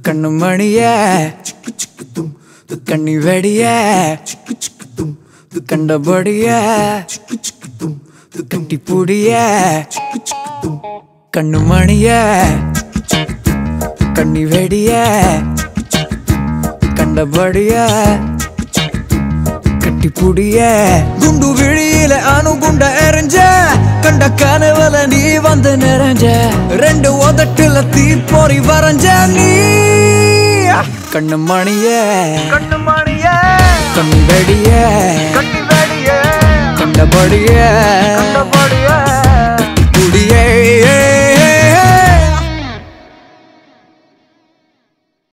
கண்ணு மணிய கண்ணி வெடிய கண்டபடிய கட்டி புடிய கண்ணு மணிய கண்ணி வெடிய கண்டபடிய கட்டி புடிய குண்டு விழியில அணுகுண்ட எறிஞ்ச கண்ட கனவுல நீ வந்து நிறைஞ்ச ரெண்டு உதட்டுல தீ பொறி வரைஞ்ச நீ கண்ணு மணிய கண்ணு மணிய கண் வெடிய கண்ணி வெடிய கண்டபடிய கண்டபடிய